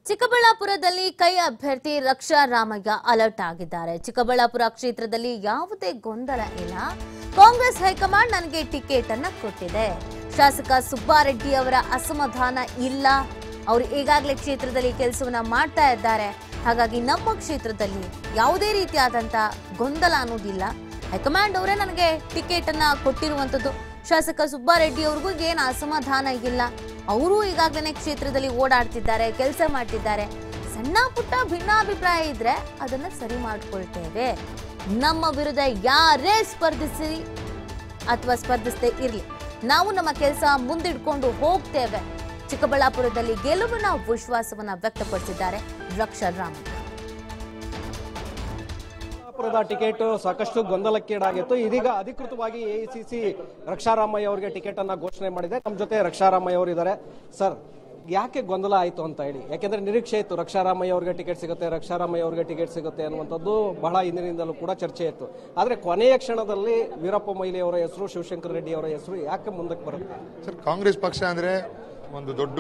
ಚಿಕ್ಕಬಳ್ಳಾಪುರದಲ್ಲಿ ಕೈ ಅಭ್ಯರ್ಥಿ ರಕ್ಷಾ ರಾಮಯ್ಯ ಅಲರ್ಟ್ ಆಗಿದ್ದಾರೆ ಚಿಕ್ಕಬಳ್ಳಾಪುರ ಕ್ಷೇತ್ರದಲ್ಲಿ ಯಾವುದೇ ಗೊಂದಲ ಇಲ್ಲ ಕಾಂಗ್ರೆಸ್ ಹೈಕಮಾಂಡ್ ನನಗೆ ಟಿಕೆಟ್ ಅನ್ನ ಕೊಟ್ಟಿದೆ ಶಾಸಕ ಸುಬ್ಬಾರೆಡ್ಡಿ ಅವರ ಅಸಮಾಧಾನ ಇಲ್ಲ ಅವರು ಈಗಾಗಲೇ ಕ್ಷೇತ್ರದಲ್ಲಿ ಕೆಲಸವನ್ನ ಮಾಡ್ತಾ ಇದ್ದಾರೆ ಹಾಗಾಗಿ ನಮ್ಮ ಕ್ಷೇತ್ರದಲ್ಲಿ ಯಾವುದೇ ರೀತಿಯಾದಂತ ಗೊಂದಲ ಅನ್ನೋದಿಲ್ಲ ಹೈಕಮಾಂಡ್ ಅವರೇ ನನಗೆ ಟಿಕೆಟ್ ಅನ್ನ ಕೊಟ್ಟಿರುವಂತದ್ದು ಶಾಸಕ ಸುಬ್ಬಾರೆಡ್ಡಿ ಅವ್ರಿಗೂ ಏನು ಅಸಮಾಧಾನ ಇಲ್ಲ ಅವರು ಈಗಾಗಲೇ ಕ್ಷೇತ್ರದಲ್ಲಿ ಓಡಾಡ್ತಿದ್ದಾರೆ ಕೆಲಸ ಮಾಡ್ತಿದ್ದಾರೆ ಸಣ್ಣ ಪುಟ್ಟ ಭಿನ್ನಾಭಿಪ್ರಾಯ ಇದ್ರೆ ಅದನ್ನ ಸರಿ ಮಾಡ್ಕೊಳ್ತೇವೆ ನಮ್ಮ ವಿರುದ್ಧ ಯಾರೇ ಸ್ಪರ್ಧಿಸಿ ಅಥವಾ ಸ್ಪರ್ಧಿಸದೆ ಇರಲಿ ನಾವು ನಮ್ಮ ಕೆಲಸ ಮುಂದಿಡ್ಕೊಂಡು ಹೋಗ್ತೇವೆ ಚಿಕ್ಕಬಳ್ಳಾಪುರದಲ್ಲಿ ಗೆಲುವಿನ ವಿಶ್ವಾಸವನ್ನ ವ್ಯಕ್ತಪಡಿಸಿದ್ದಾರೆ ರಕ್ಷಾ ರಾಮ್ ಚಿಕ್ಕಬಳ್ಳಾಪುರದ ಟಿಕೆಟ್ ಸಾಕಷ್ಟು ಗೊಂದಲಕ್ಕೀಡಾಗಿತ್ತು ಇದೀಗ ಅಧಿಕೃತವಾಗಿ ಎಐಸಿಸಿ ರಕ್ಷಾರಾಮಯ್ಯ ಅವರಿಗೆ ಟಿಕೆಟ್ ಅನ್ನ ಘೋಷಣೆ ಮಾಡಿದೆ ನಮ್ಮ ಜೊತೆ ರಕ್ಷಾರಾಮಯ್ಯ ಅವರು ಇದ್ದಾರೆ ಸರ್ ಯಾಕೆ ಗೊಂದಲ ಆಯ್ತು ಅಂತ ಹೇಳಿ ಯಾಕೆಂದ್ರೆ ನಿರೀಕ್ಷೆ ಇತ್ತು ರಕ್ಷಾರಾಮಯ್ಯ ಅವರಿಗೆ ಟಿಕೆಟ್ ಸಿಗುತ್ತೆ ರಕ್ಷಾರಾಮಯ್ಯ ಅವರಿಗೆ ಟಿಕೆಟ್ ಸಿಗುತ್ತೆ ಅನ್ನುವಂಥದ್ದು ಬಹಳ ಹಿಂದಿನಿಂದಲೂ ಕೂಡ ಚರ್ಚೆ ಇತ್ತು ಆದ್ರೆ ಕೊನೆಯ ಕ್ಷಣದಲ್ಲಿ ವೀರಪ್ಪ ಮೊಯ್ಲಿ ಅವರ ಹೆಸರು ಶಿವಶಂಕರ ರೆಡ್ಡಿ ಅವರ ಹೆಸರು ಯಾಕೆ ಮುಂದಕ್ಕೆ ಬರುತ್ತೆ ಸರ್ ಕಾಂಗ್ರೆಸ್ ಪಕ್ಷ ಅಂದರೆ ಒಂದು ದೊಡ್ಡ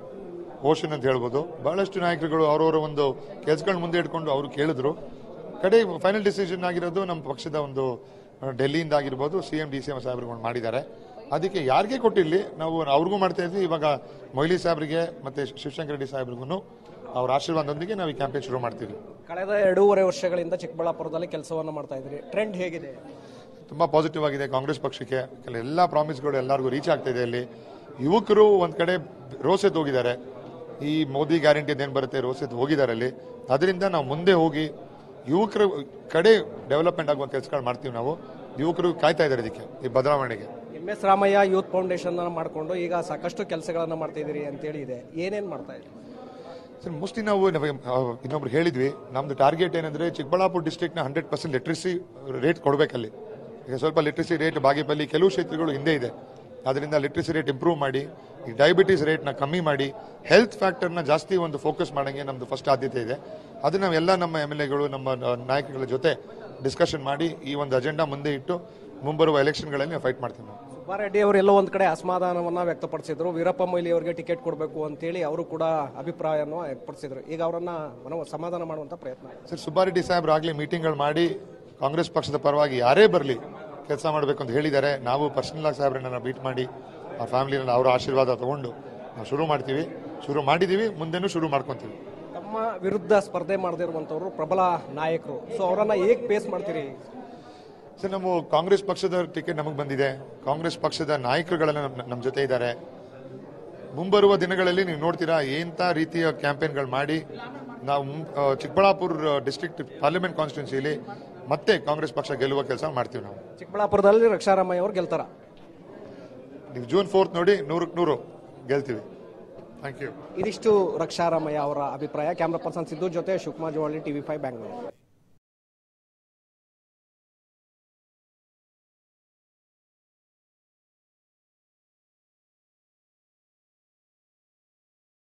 ಓಷನ್ ಅಂತ ಹೇಳ್ಬೋದು ಬಹಳಷ್ಟು ನಾಯಕರುಗಳು ಅವರವರ ಒಂದು ಕೆಲಸಗಳನ್ನ ಮುಂದೆ ಇಟ್ಕೊಂಡು ಅವರು ಕೇಳಿದ್ರು ಕಡೆ ಫೈನಲ್ ಡಿಸಿಷನ್ ಆಗಿರೋದು ನಮ್ಮ ಪಕ್ಷದ ಒಂದು ಆ, ಡೆಲ್ಲಿಯಿಂದ ಆಗಿರ್ಬೋದು C M D C M ಸಾಹೇಬ್ರುಗಳು ಮಾಡಿದ್ದಾರೆ ಅದಕ್ಕೆ ಯಾರಿಗೆ ಕೊಟ್ಟಿರಲಿ ನಾವು ಅವ್ರಿಗೂ ಮಾಡ್ತಾ ಇದ್ವಿ ಇವಾಗ ಮೊಯ್ಲಿ ಸಾಹೇಬ್ರಿಗೆ ಮತ್ತೆ ಶಿವಶಂಕರ ರೆಡ್ಡಿ ಸಾಹೇಬ್ರಿಗೂ ಅವ್ರ ಆಶೀರ್ವಾದದೊಂದಿಗೆ ನಾವು ಈ ಕ್ಯಾಂಪೇನ್ ಶುರು ಮಾಡ್ತೀವಿ ಕಳೆದ ಎರಡೂವರೆ ವರ್ಷಗಳಿಂದ ಚಿಕ್ಕಬಳ್ಳಾಪುರದಲ್ಲಿ ಕೆಲಸವನ್ನ ಮಾಡ್ತಾ ಇದ್ರಿ ಟ್ರೆಂಡ್ ಹೇಗಿದೆ ತುಂಬಾ ಪಾಸಿಟಿವ್ ಆಗಿದೆ ಕಾಂಗ್ರೆಸ್ ಪಕ್ಷಕ್ಕೆ ಕೆಲ- ಎಲ್ಲ ಪ್ರಾಮಿಸ್ಗಳು ಎಲ್ಲರಿಗೂ ರೀಚ್ ಆಗ್ತಾ ಇದೆ ಅಲ್ಲಿ ಯುವಕರು ಒಂದ್ ಕಡೆ ರೋಸೆತ್ ಹೋಗಿದ್ದಾರೆ ಈ ಮೋದಿ ಗ್ಯಾರಂಟಿ ಏನ್ ಬರುತ್ತೆ ರೋಸೆತ್ ಹೋಗಿದ್ದಾರೆ ಅಲ್ಲಿ ಅದರಿಂದ ನಾವು ಮುಂದೆ ಹೋಗಿ ಯುವಕರ ಕಡೆ ಡೆವಲಪ್ಮೆಂಟ್ ಆಗುವ ಕೆಲಸಗಳು ಮಾಡ್ತೀವಿ ನಾವು ಯುವಕರು ಕಾಯ್ತಾ ಇದ್ದಾರೆ ಇದಕ್ಕೆ ಈ ಬದಲಾವಣೆಗೆ M S Ramaiah youth foundation ಮಾಡಿಕೊಂಡು ಈಗ ಸಾಕಷ್ಟು ಕೆಲಸಗಳನ್ನ ಮಾಡ್ತಾ ಇದೀರಿ ಅಂತೇಳಿ ಇದೆ ಏನೇನ್ ಮಾಡ್ತಾ ಇದ್ದೀರಿ ಸರ್ ಮೋಸ್ಟ್ಲಿ ನಾವು ನಮಗೆ, ಆ, ಇನ್ನೊಬ್ರು ಹೇಳಿದ್ವಿ ನಮ್ದು ಟಾರ್ಗೆಟ್ ಏನಂದ್ರೆ ಚಿಕ್ಕಬಳ್ಳಾಪುರ ಡಿಸ್ಟ್ರಿಕ್ಟ್ನ ಹಂಡ್ರೆಡ್ ಪರ್ಸೆಂಟ್ ಲಿಟ್ರಸಿ ರೇಟ್ ಕೊಡಬೇಕಲ್ಲಿ ಈಗ ಸ್ವಲ್ಪ ಲಿಟ್ರಸಿ ರೇಟ್ ಬಾಗೇಪಲ್ಲಿ ಕೆಲವು ಕ್ಷೇತ್ರಗಳು ಹಿಂದೆ ಇದೆ ಅದರಿಂದ ಲಿಟ್ರಸಿ ರೇಟ್ ಇಂಪ್ರೂವ್ ಮಾಡಿ ಈ ಡಯಾಬಿಟೀಸ್ ರೇಟ್ನ ಕಮ್ಮಿ ಮಾಡಿ ಹೆಲ್ತ್ ಫ್ಯಾಕ್ಟರ್ನ ಜಾಸ್ತಿ ಒಂದು ಫೋಕಸ್ ಮಾಡಂಗೆ ನಮ್ದು ಫಸ್ಟ್ ಆದ್ಯತೆ ಇದೆ ಅದು ನಾವೆಲ್ಲ ನಮ್ಮ ಎಮ್ ಎಲ್ ಎಗಳು ನಮ್ಮ ಆ, ನಾಯಕಗಳ ಜೊತೆ ಡಿಸ್ಕಷನ್ ಮಾಡಿ ಈ ಒಂದು ಅಜೆಂಡಾ ಮುಂದೆ ಇಟ್ಟು ಮುಂಬರುವ ಎಲೆಕ್ಷನ್ಗಳಲ್ಲಿ ಫೈಟ್ ಮಾಡ್ತೀವಿ ನಾವು ಸುಬ್ಬಾರೆಡ್ಡಿ ಅವರು ಎಲ್ಲೋ ಒಂದ್ ಕಡೆ ಅಸಮಾಧಾನವನ್ನ ವ್ಯಕ್ತಪಡಿಸಿದ್ರು ವೀರಪ್ಪ ಮೊಯ್ಲಿ ಅವರಿಗೆ ಟಿಕೆಟ್ ಕೊಡಬೇಕು ಅಂತೇಳಿ ಅವರು ಕೂಡ ಅಭಿಪ್ರಾಯವನ್ನು ವ್ಯಕ್ತಪಡಿಸಿದ್ರು ಈಗ ಅವರನ್ನ ಮನೋ ಸಮಾಧಾನ ಮಾಡುವಂತ ಪ್ರಯತ್ನ ಸರ್ ಸುಬ್ಬಾರೆಡ್ಡಿ ಸಾಹೇಬ್ರು ಆಗಲೇ ಮೀಟಿಂಗ್ಗಳು ಮಾಡಿ ಕಾಂಗ್ರೆಸ್ ಪಕ್ಷದ ಪರವಾಗಿ ಯಾರೇ ಬರಲಿ ಕೆಲಸ ಮಾಡಬೇಕು ಅಂತ ಹೇಳಿದ್ದಾರೆ ನಾವು ಪರ್ಸನಲ್ ಆಗಿ ಸಾಹೇಬ್ರನ್ನ ಬೀಟ್ ಮಾಡಿ ಆ ಫ್ಯಾಮಿಲಿನ ಅವರ ಆಶೀರ್ವಾದ ತಗೊಂಡು ನಾವು ಶುರು ಮಾಡ್ತೀವಿ ಶುರು ಮಾಡಿದ್ದೀವಿ ಮುಂದೆನೂ ಶುರು ಮಾಡ್ಕೊತೀವಿ ತಮ್ಮ ವಿರುದ್ಧ ಸ್ಪರ್ಧೆ ಮಾಡದಿರುವಂತವರು ಪ್ರಬಲ ನಾಯಕರು ಸೊ ಅವರನ್ನ ಹೇಗ್ ಪೇಸ್ ಮಾಡ್ತೀರಿ ಸರ್ ನಮ್ಮ ಕಾಂಗ್ರೆಸ್ ಪಕ್ಷದ ಟಿಕೆಟ್ ನಮಗೆ ಬಂದಿದೆ ಕಾಂಗ್ರೆಸ್ ಪಕ್ಷದ ನಾಯಕರುಗಳೆಲ್ಲ ನಮ್ಮ ನಮ್ಮ ಜೊತೆ ಇದ್ದಾರೆ ಮುಂಬರುವ ದಿನಗಳಲ್ಲಿ ನೀವು ನೋಡ್ತೀರಾ ಎಂಥ ರೀತಿಯ ಕ್ಯಾಂಪೇನ್ಗಳು ಮಾಡಿ ನಾವು ಮುಂ- ಆ, ಚಿಕ್ಕಬಳ್ಳಾಪುರ ಡಿಸ್ಟ್ರಿಕ್ಟ್ ಪಾರ್ಲಿಮೆಂಟ್ ಕಾನ್ಸ್ಟಿಟ್ಯೂನ್ಸಿಲಿ ಮತ್ತೆ ಕಾಂಗ್ರೆಸ್ ಪಕ್ಷ ಗೆಲ್ಲುವ ಕೆಲಸ ಮಾಡ್ತೀವಿ ನಾವು ಚಿಕ್ಕಬಳ್ಳಾಪುರದಲ್ಲಿ ರಕ್ಷಾರಾಮಯ್ಯ ಅವರು ಗೆಲ್ತಾರ ನೀವು ಜೂನ್ ಫೋರ್ತ್ ನೋಡಿ ನೂರಕ್ಕೆ ನೂರು ಗೆಲ್ತೀವಿ ಥ್ಯಾಂಕ್ ಯು ಇದಿಷ್ಟು ರಕ್ಷಾರಾಮಯ್ಯ ಅವರ ಅಭಿಪ್ರಾಯ ಕ್ಯಾಮ್ರಾ ಪರ್ಸನ್ ಸಿದ್ದು ಜೊತೆ ಶಿವಕುಮಾರ್ ಜೋಳಿ ಟಿವಿ ಫೈವ್ ಬ್ಯಾಂಗ್ಳೂರು